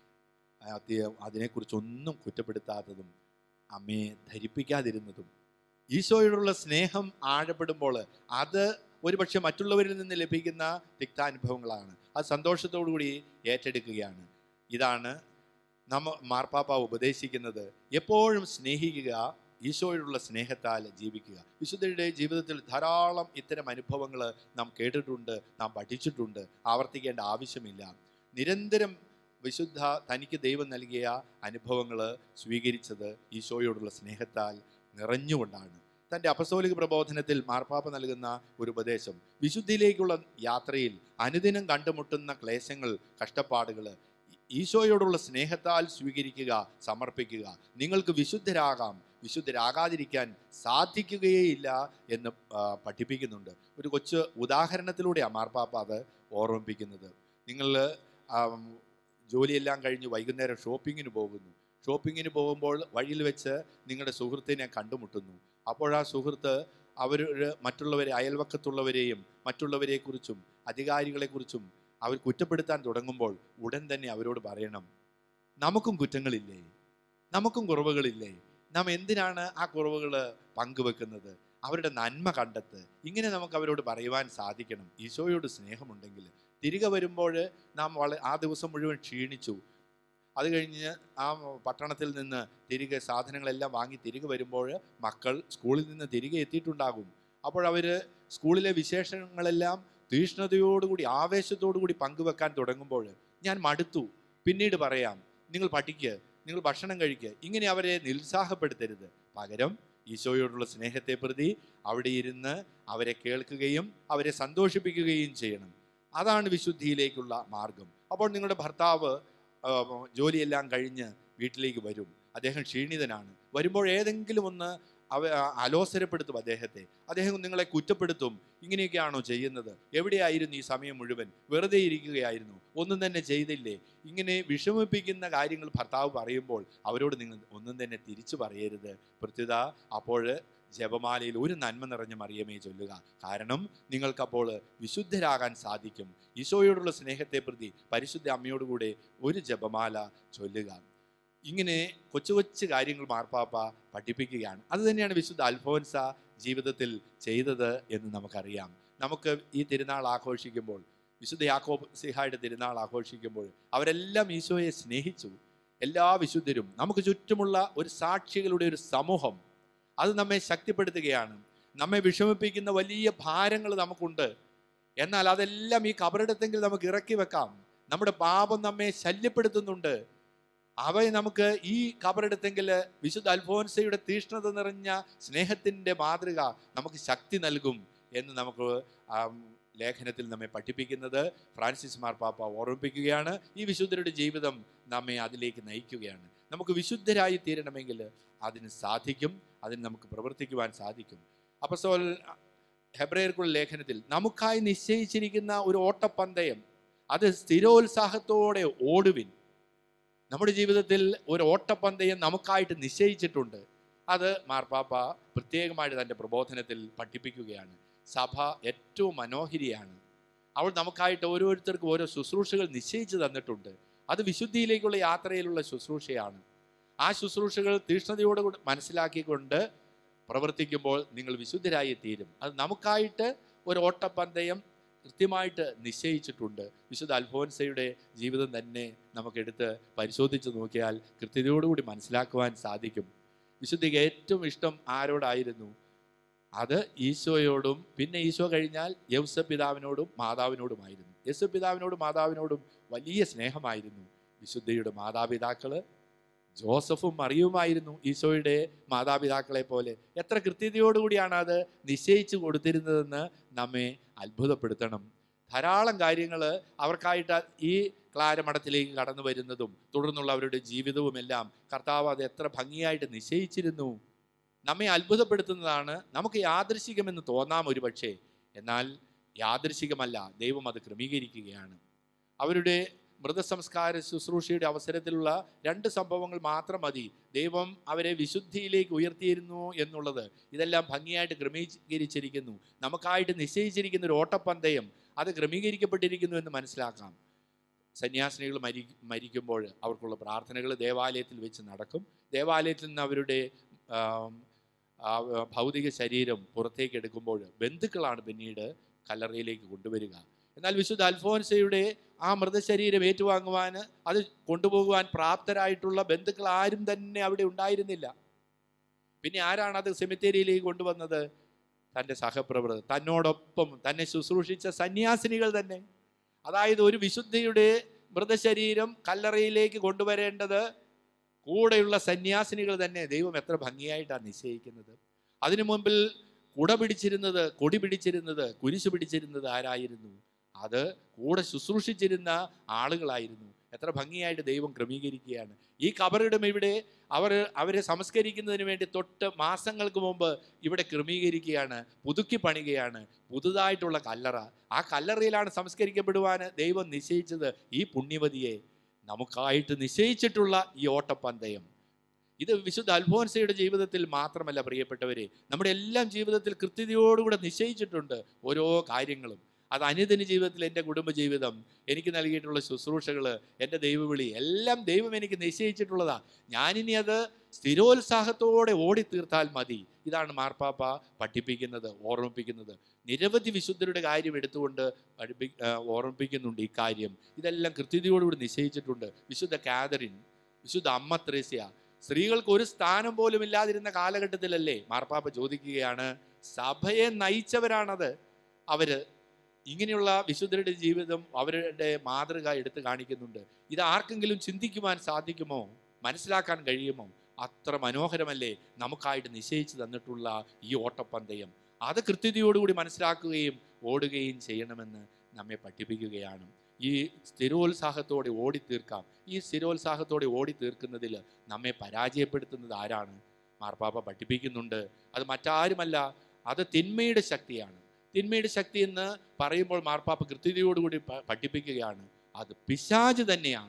S1: അതിനെക്കുറിച്ചൊന്നും കുറ്റപ്പെടുത്താത്തതും അമ്മയെ ധരിപ്പിക്കാതിരുന്നതും ഈശോയോടുള്ള സ്നേഹം ആഴപ്പെടുമ്പോൾ അത് ഒരുപക്ഷെ മറ്റുള്ളവരിൽ നിന്ന് ലഭിക്കുന്ന തിക്താനുഭവങ്ങളാണ് അത് സന്തോഷത്തോടു കൂടി ഏറ്റെടുക്കുകയാണ് ഇതാണ് നമ്മ മാർപ്പാപ്പ ഉപദേശിക്കുന്നത് എപ്പോഴും സ്നേഹിക്കുക ഈശോയോടുള്ള സ്നേഹത്താൽ ജീവിക്കുക വിശുദ്ധരുടെ ജീവിതത്തിൽ ധാരാളം ഇത്തരം അനുഭവങ്ങൾ നാം കേട്ടിട്ടുണ്ട് നാം പഠിച്ചിട്ടുണ്ട് ആവർത്തിക്കേണ്ട ആവശ്യമില്ല നിരന്തരം വിശുദ്ധ തനിക്ക് ദൈവം നൽകിയ അനുഭവങ്ങൾ സ്വീകരിച്ചത് ഈശോയോടുള്ള സ്നേഹത്താൽ നിറഞ്ഞുകൊണ്ടാണ് തൻ്റെ അപസോലിക പ്രബോധനത്തിൽ മാർപ്പാപ്പ നൽകുന്ന ഒരു ഉപദേശം വിശുദ്ധിയിലേക്കുള്ള യാത്രയിൽ അനുദിനം കണ്ടുമുട്ടുന്ന ക്ലേശങ്ങൾ കഷ്ടപ്പാടുകൾ ഈശോയോടുള്ള സ്നേഹത്താൽ സ്വീകരിക്കുക സമർപ്പിക്കുക നിങ്ങൾക്ക് വിശുദ്ധരാകാം വിശുദ്ധരാകാതിരിക്കാൻ സാധിക്കുകയേയില്ല എന്ന് ആ, പഠിപ്പിക്കുന്നുണ്ട് ഒരു കൊച്ചു ഉദാഹരണത്തിലൂടെയാണ് മാർപ്പാപ്പ അത് ഓർമ്മിപ്പിക്കുന്നത് നിങ്ങൾ ജോലിയെല്ലാം കഴിഞ്ഞ് വൈകുന്നേരം ഷോപ്പിങ്ങിന് പോകുന്നു ഷോപ്പിങ്ങിന് പോകുമ്പോൾ വഴിയിൽ വെച്ച് നിങ്ങളുടെ സുഹൃത്തിനെ കണ്ടുമുട്ടുന്നു അപ്പോൾ ആ സുഹൃത്ത് അവർ മറ്റുള്ളവരെ അയൽവക്കത്തുള്ളവരെയും മറ്റുള്ളവരെക്കുറിച്ചും അധികാരികളെക്കുറിച്ചും അവർ കുറ്റപ്പെടുത്താൻ തുടങ്ങുമ്പോൾ ഉടൻ തന്നെ അവരോട് പറയണം നമുക്കും കുറ്റങ്ങളില്ലേ നമുക്കും കുറവുകളില്ലേ നാം എന്തിനാണ് ആ കുറവുകൾ പങ്കുവെക്കുന്നത് അവരുടെ നന്മ കണ്ടെത്ത് ഇങ്ങനെ നമുക്ക് അവരോട് പറയുവാൻ സാധിക്കണം ഈശോയോട് സ്നേഹമുണ്ടെങ്കിൽ തിരികെ വരുമ്പോൾ നാം വള ആ ദിവസം മുഴുവൻ ക്ഷീണിച്ചു അത് കഴിഞ്ഞ് ആ പട്ടണത്തിൽ നിന്ന് തിരികെ സാധനങ്ങളെല്ലാം വാങ്ങി തിരികെ വരുമ്പോൾ മക്കൾ സ്കൂളിൽ നിന്ന് തിരികെ എത്തിയിട്ടുണ്ടാകും അപ്പോൾ അവർ സ്കൂളിലെ വിശേഷങ്ങളെല്ലാം തീഷ്ണതയോടുകൂടി ആവേശത്തോടുകൂടി പങ്കുവെക്കാൻ തുടങ്ങുമ്പോൾ ഞാൻ മടുത്തു പിന്നീട് പറയാം നിങ്ങൾ പഠിക്കുക നിങ്ങൾ ഭക്ഷണം കഴിക്കുക ഇങ്ങനെ അവരെ നിരുത്സാഹപ്പെടുത്തരുത് പകരം ഈശോയോടുള്ള സ്നേഹത്തെ പ്രതി അവിടെ ഇരുന്ന് അവരെ കേൾക്കുകയും അവരെ സന്തോഷിപ്പിക്കുകയും ചെയ്യണം അതാണ് വിശുദ്ധിയിലേക്കുള്ള മാർഗം അപ്പോൾ നിങ്ങളുടെ ഭർത്താവ് ആ, ജോലിയെല്ലാം കഴിഞ്ഞ് വീട്ടിലേക്ക് വരും അദ്ദേഹം ക്ഷീണിതനാണ് വരുമ്പോൾ ഏതെങ്കിലും ഒന്ന് അവ അലോസരപ്പെടുത്തും അദ്ദേഹത്തെ അദ്ദേഹം നിങ്ങളെ കുറ്റപ്പെടുത്തും ഇങ്ങനെയൊക്കെയാണോ ചെയ്യുന്നത് എവിടെയായിരുന്നു ഈ സമയം മുഴുവൻ വെറുതെ ഇരിക്കുകയായിരുന്നു ഒന്നും തന്നെ ചെയ്തില്ലേ ഇങ്ങനെ വിഷമിപ്പിക്കുന്ന കാര്യങ്ങൾ ഭർത്താവ് പറയുമ്പോൾ അവരോട് നിങ്ങൾ ഒന്നും തന്നെ തിരിച്ചു പറയരുത് പ്രത്യുത അപ്പോൾ ജപമാലയിൽ ഒരു നന്മ നിറഞ്ഞ മറിയമേ ചൊല്ലുക കാരണം നിങ്ങൾക്കപ്പോൾ വിശുദ്ധരാകാൻ സാധിക്കും ഈശോയോടുള്ള സ്നേഹത്തെ പ്രതി പരിശുദ്ധ അമ്മയോടുകൂടെ ഒരു ജപമാല ചൊല്ലുക ഇങ്ങനെ കൊച്ചു കൊച്ചു കാര്യങ്ങൾ മാർപ്പാപ്പ പഠിപ്പിക്കുകയാണ് അത് തന്നെയാണ് വിശുദ്ധ അൽഫോൻസ ജീവിതത്തിൽ ചെയ്തത് എന്ന് നമുക്കറിയാം നമുക്ക് ഈ തിരുനാൾ ആഘോഷിക്കുമ്പോൾ വിശുദ്ധ യാക്കോബ് സിഹായുടെ തിരുനാൾ ആഘോഷിക്കുമ്പോൾ അവരെല്ലാം ഈശോയെ സ്നേഹിച്ചു എല്ലാ വിശുദ്ധരും നമുക്ക് ചുറ്റുമുള്ള ഒരു സാക്ഷികളുടെ ഒരു സമൂഹം അത് നമ്മെ ശക്തിപ്പെടുത്തുകയാണ് നമ്മെ വിഷമിപ്പിക്കുന്ന വലിയ ഭാരങ്ങൾ നമുക്കുണ്ട് എന്നാൽ അതെല്ലാം ഈ കബറിടത്തെങ്കിൽ നമുക്ക് ഇറക്കി വെക്കാം നമ്മുടെ പാപം നമ്മെ ശല്യപ്പെടുത്തുന്നുണ്ട് അവയെ നമുക്ക് ഈ കബറെടുത്തെങ്കിൽ വിശുദ്ധ അൽഫോൻസയുടെ തീഷ്ണത നിറഞ്ഞ സ്നേഹത്തിൻ്റെ മാതൃക നമുക്ക് ശക്തി നൽകും എന്ന് നമുക്ക് ആ ലേഖനത്തിൽ നമ്മെ പഠിപ്പിക്കുന്നത് ഫ്രാൻസിസ് മാർപ്പാപ്പ ഓർമ്മിപ്പിക്കുകയാണ് ഈ വിശുദ്ധരുടെ ജീവിതം നമ്മെ അതിലേക്ക് നയിക്കുകയാണ് നമുക്ക് വിശുദ്ധരായി തീരണമെങ്കിൽ അതിന് സാധിക്കും അതിന് നമുക്ക് പ്രവർത്തിക്കുവാൻ സാധിക്കും അപ്പസോൽ ഹെബ്രയർക്കുള്ള ലേഖനത്തിൽ നമുക്കായി നിശ്ചയിച്ചിരിക്കുന്ന ഒരു ഓട്ടപ്പന്തയം അത് സ്ഥിരോത്സാഹത്തോടെ ഓടുവിൻ നമ്മുടെ ജീവിതത്തിൽ ഒരു ഓട്ടപ്പന്തയം നമുക്കായിട്ട് നിശ്ചയിച്ചിട്ടുണ്ട് അത് മാർപ്പാപ്പ പ്രത്യേകമായിട്ട് തൻ്റെ പ്രബോധനത്തിൽ പഠിപ്പിക്കുകയാണ് സഭ ഏറ്റവും മനോഹരിയാണ് അവൾ നമുക്കായിട്ട് ഓരോരുത്തർക്കും ഓരോ ശുശ്രൂഷകൾ നിശ്ചയിച്ചു തന്നിട്ടുണ്ട് അത് വിശുദ്ധിയിലേക്കുള്ള യാത്രയിലുള്ള ശുശ്രൂഷയാണ് ആ ശുശ്രൂഷകൾ തീക്ഷ്ണതയോടുകൂടി മനസ്സിലാക്കിക്കൊണ്ട് പ്രവർത്തിക്കുമ്പോൾ നിങ്ങൾ വിശുദ്ധരായി തീരും അത് നമുക്കായിട്ട് ഒരു ഓട്ടപ്പന്തയം കൃത്യമായിട്ട് നിശ്ചയിച്ചിട്ടുണ്ട് വിശുദ്ധ അൽഫോൻസയുടെ ജീവിതം തന്നെ നമുക്കെടുത്ത് പരിശോധിച്ച് നോക്കിയാൽ കൃത്യതയോടുകൂടി മനസ്സിലാക്കുവാൻ സാധിക്കും വിശുദ്ധിക്ക് ഏറ്റവും ഇഷ്ടം ആരോടായിരുന്നു അത് ഈശോയോടും പിന്നെ ഈശോ കഴിഞ്ഞാൽ യൗസ പിതാവിനോടും മാതാവിനോടുമായിരുന്നു യൗസ പിതാവിനോടും മാതാവിനോടും വലിയ സ്നേഹമായിരുന്നു വിശുദ്ധയുടെ മാതാപിതാക്കള് ജോസഫും മറിയുമായിരുന്നു ഈശോയുടെ മാതാപിതാക്കളെ പോലെ എത്ര കൃത്യതയോടുകൂടിയാണ് അത് നിശ്ചയിച്ചു കൊടുത്തിരുന്നതെന്ന് നമ്മെ അത്ഭുതപ്പെടുത്തണം ധാരാളം കാര്യങ്ങൾ അവർക്കായിട്ട് ഈ ക്ലാരമഠത്തിലേക്ക് കടന്നു വരുന്നതും തുടർന്നുള്ള അവരുടെ ജീവിതവുമെല്ലാം കർത്താവ് അത് എത്ര ഭംഗിയായിട്ട് നിശ്ചയിച്ചിരുന്നു നമ്മെ അത്ഭുതപ്പെടുത്തുന്നതാണ് നമുക്ക് യാദൃശികമെന്ന് തോന്നാം ഒരു പക്ഷേ എന്നാൽ യാദൃശികമല്ല ദൈവം അത് ക്രമീകരിക്കുകയാണ് അവരുടെ മൃതസംസ്കാര ശുശ്രൂഷയുടെ അവസരത്തിലുള്ള രണ്ട് സംഭവങ്ങൾ മാത്രം മതി ദൈവം അവരെ വിശുദ്ധിയിലേക്ക് ഉയർത്തിയിരുന്നു എന്നുള്ളത് ഇതെല്ലാം ഭംഗിയായിട്ട് ക്രമീകരിച്ചിരിക്കുന്നു നമുക്കായിട്ട് നിശ്ചയിച്ചിരിക്കുന്ന ഒരു ഓട്ടപ്പന്തയം അത് ക്രമീകരിക്കപ്പെട്ടിരിക്കുന്നു എന്ന് മനസ്സിലാക്കാം സന്യാസിനികൾ മരി മരിക്കുമ്പോൾ അവർക്കുള്ള പ്രാർത്ഥനകൾ ദേവാലയത്തിൽ വെച്ച് നടക്കും ദേവാലയത്തിൽ നിന്ന് അവരുടെ ആം, ആ ഭൗതിക ശരീരം പുറത്തേക്ക് എടുക്കുമ്പോൾ ബന്ധുക്കളാണ് പിന്നീട് കല്ലറയിലേക്ക് കൊണ്ടുവരിക എന്നാൽ വിശുദ്ധ അൽഫോൻസയുടെ ആ മൃതശരീരം ഏറ്റുവാങ്ങുവാൻ അത് കൊണ്ടുപോകുവാൻ പ്രാപ്തരായിട്ടുള്ള ബന്ധുക്കൾ ആരും തന്നെ അവിടെ ഉണ്ടായിരുന്നില്ല പിന്നെ ആരാണ് അത് സെമിത്തേരിയിലേക്ക് കൊണ്ടുവന്നത് തൻ്റെ സഹപ്രവർത്തകർ തന്നോടൊപ്പം തന്നെ ശുശ്രൂഷിച്ച സന്യാസിനികൾ തന്നെ അതായത് ഒരു വിശുദ്ധിയുടെ മൃതശരീരം കല്ലറയിലേക്ക് കൊണ്ടുവരേണ്ടത് കൂടെയുള്ള സന്യാസിനികൾ തന്നെ ദൈവം എത്ര ഭംഗിയായിട്ടാണ് നിശ്ചയിക്കുന്നത് അതിനു മുമ്പിൽ കുട പിടിച്ചിരുന്നത് കൊടി പിടിച്ചിരുന്നത് കുരിശു പിടിച്ചിരുന്നത് ആരായിരുന്നു അത് കൂടെ ശുശ്രൂഷിച്ചിരുന്ന ആളുകളായിരുന്നു എത്ര ഭംഗിയായിട്ട് ദൈവം ക്രമീകരിക്കുകയാണ് ഈ കബറിടം ഇവിടെ അവർ അവരെ സംസ്കരിക്കുന്നതിന് വേണ്ടി തൊട്ട് മാസങ്ങൾക്ക് മുമ്പ് ഇവിടെ ക്രമീകരിക്കുകയാണ് പുതുക്കി പണികയാണ് പുതുതായിട്ടുള്ള കല്ലറ ആ കല്ലറയിലാണ് സംസ്കരിക്കപ്പെടുവാൻ ദൈവം നിശ്ചയിച്ചത് ഈ പുണ്യവതിയെ നമുക്കായിട്ട് നിശ്ചയിച്ചിട്ടുള്ള ഈ ഓട്ടപ്പന്തയം ഇത് വിശുദ്ധ അൽഫോൻസയുടെ ജീവിതത്തിൽ മാത്രമല്ല പ്രിയപ്പെട്ടവരെ നമ്മുടെ എല്ലാം ജീവിതത്തിൽ കൃത്യതയോടുകൂടെ നിശ്ചയിച്ചിട്ടുണ്ട് ഓരോ കാര്യങ്ങളും അത് അനുദിന ജീവിതത്തിൽ എൻ്റെ കുടുംബജീവിതം എനിക്ക് നൽകിയിട്ടുള്ള ശുശ്രൂഷകൾ എൻ്റെ ദൈവവിളി എല്ലാം ദൈവം എനിക്ക് നിശ്ചയിച്ചിട്ടുള്ളതാ ഞാനിനി അത് സ്ഥിരോത്സാഹത്തോടെ ഓടിത്തീർത്താൽ മതി ഇതാണ് മാർപ്പാപ്പ പഠിപ്പിക്കുന്നത് ഓർമ്മിപ്പിക്കുന്നത് നിരവധി വിശുദ്ധരുടെ കാര്യം എടുത്തുകൊണ്ട് പഠിപ്പി ആ, ഓർമ്മിപ്പിക്കുന്നുണ്ട് ഈ കാര്യം ഇതെല്ലാം കൃത്യതയോടുകൂടി നിശ്ചയിച്ചിട്ടുണ്ട് വിശുദ്ധ കാതറിൻ വിശുദ്ധ അമ്മ ത്രേസ്യ സ്ത്രീകൾക്ക് ഒരു സ്ഥാനം പോലും ഇല്ലാതിരുന്ന കാലഘട്ടത്തിലല്ലേ മാർപ്പാപ്പ ചോദിക്കുകയാണ് സഭയെ നയിച്ചവരാണത് അവര് ഇങ്ങനെയുള്ള വിശുദ്ധരുടെ ജീവിതം അവരുടെ മാതൃക എടുത്തു കാണിക്കുന്നുണ്ട് ഇത് ആർക്കെങ്കിലും ചിന്തിക്കുവാൻ സാധിക്കുമോ മനസ്സിലാക്കാൻ കഴിയുമോ അത്ര മനോഹരമല്ലേ നമുക്കായിട്ട് നിശ്ചയിച്ചു തന്നിട്ടുള്ള ഈ ഓട്ടപ്പന്തയം അത് കൃത്യതയോടുകൂടി മനസ്സിലാക്കുകയും ഓടുകയും ചെയ്യണമെന്ന് നമ്മെ പഠിപ്പിക്കുകയാണ് ഈ സ്ഥിരോത്സാഹത്തോടെ ഓടിത്തീർക്കാം ഈ സ്ഥിരോത്സാഹത്തോടെ ഓടിത്തീർക്കുന്നതിൽ നമ്മെ പരാജയപ്പെടുത്തുന്നത് ആരാണ് മാർപ്പാപ്പ പഠിപ്പിക്കുന്നുണ്ട് അത് മറ്റാരുമല്ല അത് തിന്മയുടെ ശക്തിയാണ് തിന്മയുടെ ശക്തി എന്ന് പറയുമ്പോൾ മാർപ്പാപ്പ കൃത്യതയോടുകൂടി പ- പഠിപ്പിക്കുകയാണ് അത് പിശാജ് തന്നെയാണ്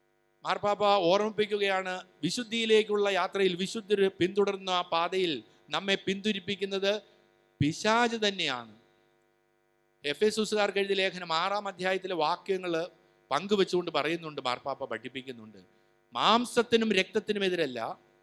S1: മാർപ്പാപ്പ ഓർമ്മിപ്പിക്കുകയാണ് വിശുദ്ധിയിലേക്കുള്ള യാത്രയിൽ വിശുദ്ധർ പിന്തുടർന്ന ആ പാതയിൽ നമ്മെ പിന്തുരിപ്പിക്കുന്നത് പിശാജ് തന്നെയാണ് എഫ് എസ് ഉസുകാർക്ക് എഴുതിയ ലേഖനം ആറാം അധ്യായത്തിലെ വാക്യങ്ങൾ പങ്കുവെച്ചുകൊണ്ട് പറയുന്നുണ്ട് മാർപ്പാപ്പ പഠിപ്പിക്കുന്നുണ്ട് മാംസത്തിനും രക്തത്തിനും എതിരല്ല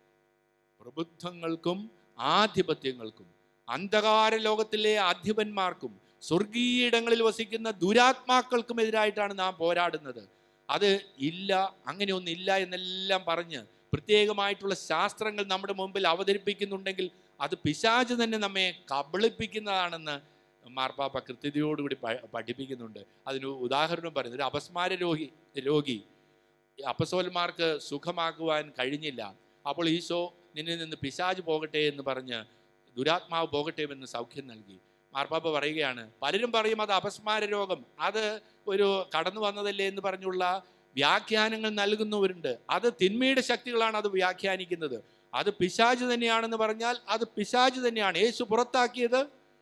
S1: പ്രബുദ്ധങ്ങൾക്കും ആധിപത്യങ്ങൾക്കും അന്ധകാര ലോകത്തിലെ അധിപന്മാർക്കും സ്വർഗീയിടങ്ങളിൽ വസിക്കുന്ന ദുരാത്മാക്കൾക്കും എതിരായിട്ടാണ് നാം പോരാടുന്നത് അത് ഇല്ല അങ്ങനെയൊന്നും ഇല്ല എന്നെല്ലാം പറഞ്ഞ് പ്രത്യേകമായിട്ടുള്ള ശാസ്ത്രങ്ങൾ നമ്മുടെ മുമ്പിൽ അവതരിപ്പിക്കുന്നുണ്ടെങ്കിൽ അത് പിശാച് തന്നെ നമ്മെ കബളിപ്പിക്കുന്നതാണെന്ന് മാർപ്പാപ്പ കൃത്യതയോടുകൂടി പ- പഠിപ്പിക്കുന്നുണ്ട് അതിന് ഉദാഹരണം പറയുന്നത് ഒരു അപസ്മാര രോഗി രോഗി ഈ അപ്പസോലന്മാർക്ക് സുഖമാക്കുവാൻ കഴിഞ്ഞില്ല അപ്പോൾ ഈശോ നിന്നിൽ നിന്ന് പിശാജ് പോകട്ടെ എന്ന് പറഞ്ഞ് ദുരാത്മാവ് പോകട്ടെ എന്ന് സൗഖ്യം നൽകി മാർപ്പാപ്പ പറയുകയാണ് പലരും പറയും അത് അപസ്മാര രോഗം അത് ഒരു കടന്നു വന്നതല്ലേ എന്ന് പറഞ്ഞുള്ള വ്യാഖ്യാനങ്ങൾ നൽകുന്നവരുണ്ട് അത് തിന്മയുടെ ശക്തികളാണ് അത് വ്യാഖ്യാനിക്കുന്നത് അത് പിശാജ് തന്നെയാണെന്ന് പറഞ്ഞാൽ അത് പിശാജ് തന്നെയാണ് യേശു പുറത്താക്കിയത്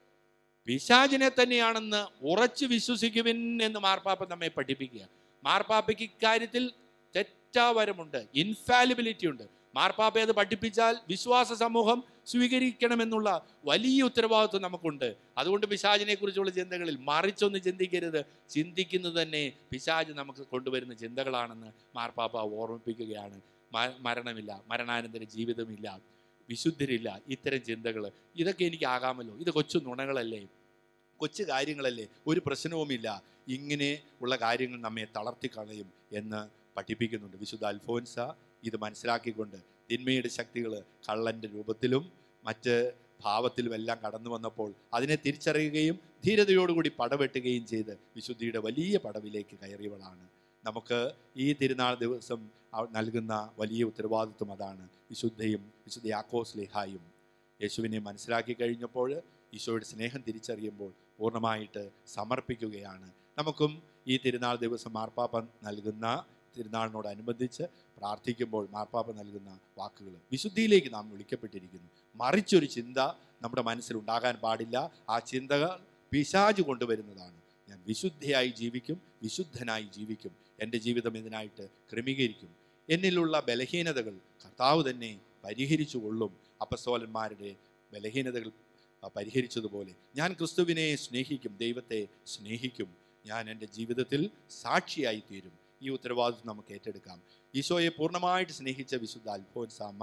S1: പിശാജിനെ തന്നെയാണെന്ന് ഉറച്ചു വിശ്വസിക്കുവിൻ എന്ന് മാർപ്പാപ്പ നമ്മെ പഠിപ്പിക്കുക മാർപ്പാപ്പയ്ക്ക് ഇക്കാര്യത്തിൽ തെറ്റാവരമുണ്ട് ഇൻഫാലിബിലിറ്റി ഉണ്ട് മാർപ്പാപ്പ അത് പഠിപ്പിച്ചാൽ വിശ്വാസ സമൂഹം സ്വീകരിക്കണമെന്നുള്ള വലിയ ഉത്തരവാദിത്വം നമുക്കുണ്ട് അതുകൊണ്ട് പിശാചിനെ കുറിച്ചുള്ള ചിന്തകളിൽ മറിച്ചൊന്ന് ചിന്തിക്കരുത് ചിന്തിക്കുന്നത് തന്നെ പിശാജ് നമുക്ക് കൊണ്ടുവരുന്ന ചിന്തകളാണെന്ന് മാർപ്പാപ്പ ഓർമ്മിപ്പിക്കുകയാണ് മ- മരണമില്ല മരണാനന്തര ജീവിതമില്ല വിശുദ്ധരില്ല ഇത്തരം ചിന്തകൾ ഇതൊക്കെ എനിക്ക് ആകാമല്ലോ ഇത് കൊച്ചു നുണകളല്ലേ കൊച്ചു കാര്യങ്ങളല്ലേ ഒരു പ്രശ്നവുമില്ല ഇങ്ങനെ ഉള്ള കാര്യങ്ങൾ നമ്മെ തളർത്തിക്കളയും എന്ന് പഠിപ്പിക്കുന്നുണ്ട് വിശുദ്ധ അൽഫോൻസ ഇത് മനസ്സിലാക്കിക്കൊണ്ട് തിന്മയുടെ ശക്തികൾ കള്ളൻ്റെ രൂപത്തിലും മറ്റ് ഭാവത്തിലും എല്ലാം കടന്നു വന്നപ്പോൾ അതിനെ തിരിച്ചറിയുകയും ധീരതയോടുകൂടി പടവെട്ടുകയും ചെയ്ത് വിശുദ്ധിയുടെ വലിയ പടവിലേക്ക് കയറിയവളാണ് നമുക്ക് ഈ തിരുനാൾ ദിവസം അവ- നൽകുന്ന വലിയ ഉത്തരവാദിത്വം അതാണ് വിശുദ്ധയും വിശുദ്ധ യാക്കോസ് ലേഹായും യേശുവിനെ മനസ്സിലാക്കി കഴിഞ്ഞപ്പോൾ ഈശോയുടെ സ്നേഹം തിരിച്ചറിയുമ്പോൾ പൂർണ്ണമായിട്ട് സമർപ്പിക്കുകയാണ് നമുക്കും ഈ തിരുനാൾ ദിവസം മാർപ്പാപ്പ നൽകുന്ന തിരുനാളിനോടനുബന്ധിച്ച് പ്രാർത്ഥിക്കുമ്പോൾ മാർപ്പാപ്പ നൽകുന്ന വാക്കുകൾ വിശുദ്ധിയിലേക്ക് നാം വിളിക്കപ്പെട്ടിരിക്കുന്നു മറിച്ചൊരു ചിന്ത നമ്മുടെ മനസ്സിൽ ഉണ്ടാകാൻ പാടില്ല ആ ചിന്തകൾ പിശാജ് കൊണ്ടുവരുന്നതാണ് ഞാൻ വിശുദ്ധയായി ജീവിക്കും വിശുദ്ധനായി ജീവിക്കും എൻ്റെ ജീവിതം ഇതിനായിട്ട് ക്രമീകരിക്കും എന്നിലുള്ള ബലഹീനതകൾ കർത്താവ് തന്നെ പരിഹരിച്ചു കൊള്ളും അപ്പസ്തോലന്മാരുടെ ബലഹീനതകൾ ആ, പരിഹരിച്ചതുപോലെ ഞാൻ ക്രിസ്തുവിനെ സ്നേഹിക്കും ദൈവത്തെ സ്നേഹിക്കും ഞാൻ എൻ്റെ ജീവിതത്തിൽ സാക്ഷിയായി തീരും ഈ ഉത്തരവാദിത്വം നമുക്ക് ഏറ്റെടുക്കാം ഈശോയെ പൂർണ്ണമായിട്ട് സ്നേഹിച്ച വിശുദ്ധ അൽഫോൻസാമ്മ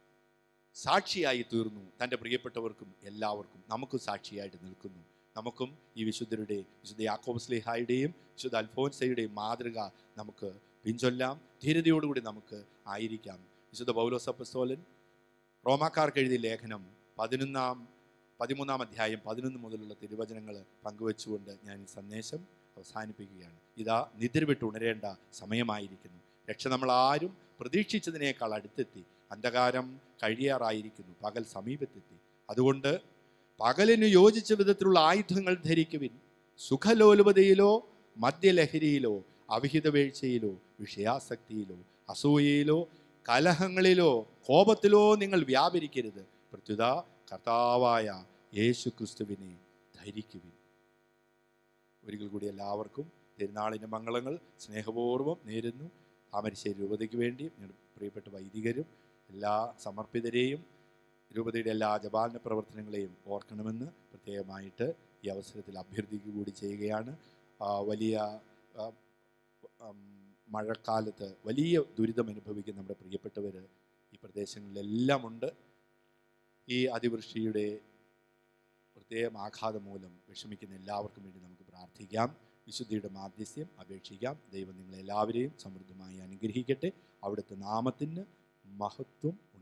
S1: സാക്ഷിയായി തീർന്നു തൻ്റെ പ്രിയപ്പെട്ടവർക്കും എല്ലാവർക്കും നമുക്ക് സാക്ഷിയായിട്ട് നിൽക്കുന്നു നമുക്കും ഈ വിശുദ്ധരുടെ വിശുദ്ധ യാക്കോബ്സ്ലിഹായുടെയും വിശുദ്ധ അൽഫോൻസയുടെയും മാതൃക നമുക്ക് പിൻചൊല്ലാം ധീരതയോടുകൂടി നമുക്ക് ആയിരിക്കാം വിശുദ്ധ പൗലോസപ്പസ്തോലൻ റോമാക്കാർക്ക് എഴുതിയ ലേഖനം പതിനൊന്നാം പതിമൂന്നാം അധ്യായം പതിനൊന്ന് മുതലുള്ള തിരുവചനങ്ങൾ പങ്കുവെച്ചുകൊണ്ട് ഞാൻ ഈ സന്ദേശം അവസാനിപ്പിക്കുകയാണ് ഇതാ നിദ്ര വിട്ട് ഉണരേണ്ട സമയമായിരിക്കുന്നു രക്ഷ നമ്മൾ ആരും പ്രതീക്ഷിച്ചതിനേക്കാൾ അടുത്തെത്തി അന്ധകാരം കഴിയാറായിരിക്കുന്നു പകൽ സമീപത്തെത്തി അതുകൊണ്ട് പകലിന് യോജിച്ച വിധത്തിലുള്ള ആയുധങ്ങൾ ധരിക്കുവിൻ സുഖലോലുപതയിലോ മദ്യലഹരിയിലോ അവിഹിത വീഴ്ചയിലോ വിഷയാസക്തിയിലോ അസൂയയിലോ കലഹങ്ങളിലോ കോപത്തിലോ നിങ്ങൾ വ്യാപരിക്കരുത് പ്രത്യുത കർത്താവായ യേശു ക്രിസ്തുവിനെ ധരിക്കുവിൻ ഒരിക്കൽ കൂടി എല്ലാവർക്കും പെരുന്നാളിൻ്റെ മംഗളങ്ങൾ സ്നേഹപൂർവ്വം നേരുന്നു താമരശ്ശേരി രൂപതയ്ക്ക് വേണ്ടി ഞങ്ങളുടെ പ്രിയപ്പെട്ട വൈദികരും എല്ലാ സമർപ്പിതരെയും രൂപതയുടെ എല്ലാ ജപാലന പ്രവർത്തനങ്ങളെയും ഓർക്കണമെന്ന് പ്രത്യേകമായിട്ട് ഈ അവസരത്തിൽ അഭ്യർത്ഥിക്കുക കൂടി ചെയ്യുകയാണ് ആ, വലിയ ആ, ഉം, മഴക്കാലത്ത് വലിയ ദുരിതം അനുഭവിക്കുന്ന നമ്മുടെ പ്രിയപ്പെട്ടവർ ഈ പ്രദേശങ്ങളിലെല്ലാം ഉണ്ട് ഈ അതിവൃഷ്ടിയുടെ പ്രത്യേകം ആഘാതം മൂലം വിഷമിക്കുന്ന എല്ലാവർക്കും വേണ്ടി നമുക്ക് പ്രാർത്ഥിക്കാം വിശുദ്ധിയുടെ മാധ്യസ്യം അപേക്ഷിക്കാം ദൈവം നിങ്ങളെല്ലാവരെയും സമൃദ്ധമായി അനുഗ്രഹിക്കട്ടെ അവിടുത്തെ നാമത്തിന് മഹത്വം